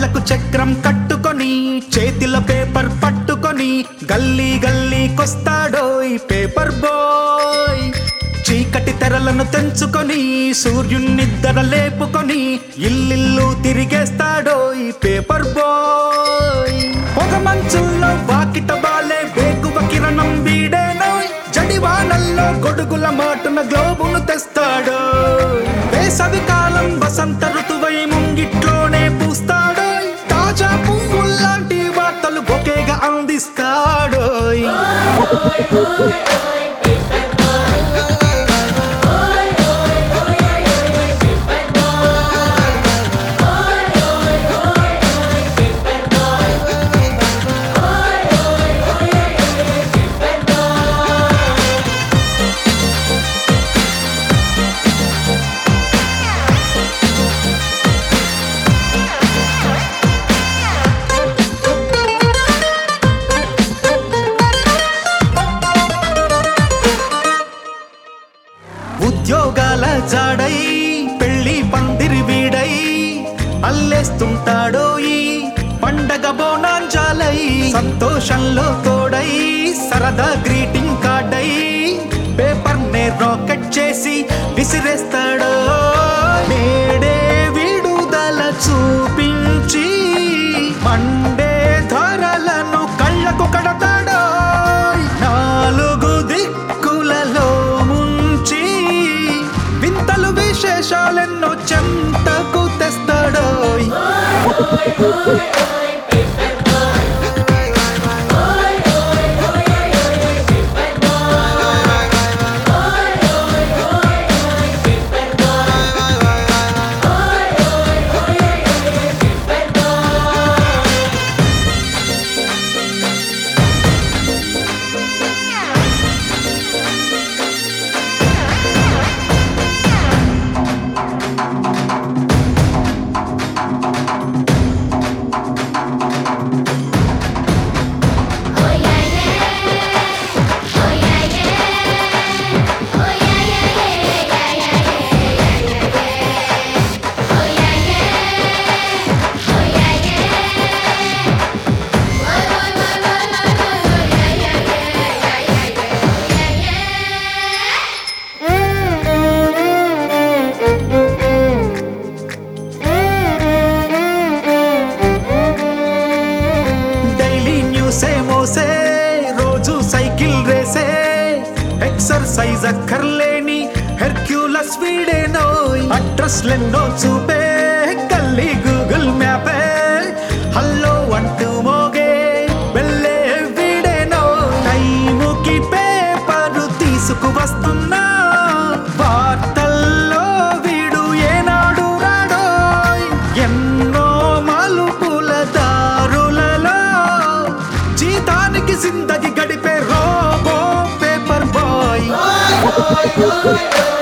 మెడకు చక్రం కట్టుకొని చేతిలో పేపర్ పట్టుకొని గల్లీ గల్లీకొస్తాడో ఈ పేపర్ బాయ్ చీకటి తెరలను తెంచుకొని సూర్యునిద్దర లేపుకొని ఇల్లిల్లు తిరిగేస్తాడో ఈ పేపర్ బాయ్ పొగ మంచుల్లో వాకిట బాలే వేగువ కిరణం వీడేనో జడివానల్లో గొడుగుల మాటున గ్లోబును తెస్తాడు వేసవి కాలం వసంత ఋతువై ముంగిట్లోనే పూస్తాడు తాజా పువ్వుల్లాంటి వార్తలు బొకేగా అందిస్తాడు ఉద్యోగాల జాడై పెళ్లి పందిరి వీడై అల్లేస్తుంటాడో ఈ పండగ బోనాంజాలై సంతోషంలో తోడై సరదా గ్రీటింగ్ కార్డై పేపర్ నే రాకెట్ చేసి విసిరేస్తాడో నేడే విడుదల చూపించి మండే ధరలను కళ్ళకు కడతాడో నాలుగు దిక్కులలో ముంచి వింతలు విశేషాలెన్నో చెంతకు తెస్తాడో డైలీ న్యూసే మోసే రోజు సైకిల్ రేసే ఎక్సర్సైజ్ అక్కర్లేని హెర్క్యూలస్ వీడేనో అడ్రస్ లెన్నో చూపే గల్లీ గూగుల్ మ్యాపే హల్లో అంటూ మోగే వెళ్ళే వీడేనో టైముకి పేపరు తీసుకువస్తున్నా వార్తల్లో వీడు ఏనాడు రాడోయ్ ఎన్నో మలుపుల దారులలో జీతానికి జిందగి గడిపే రోబో పేపర్ బాయ్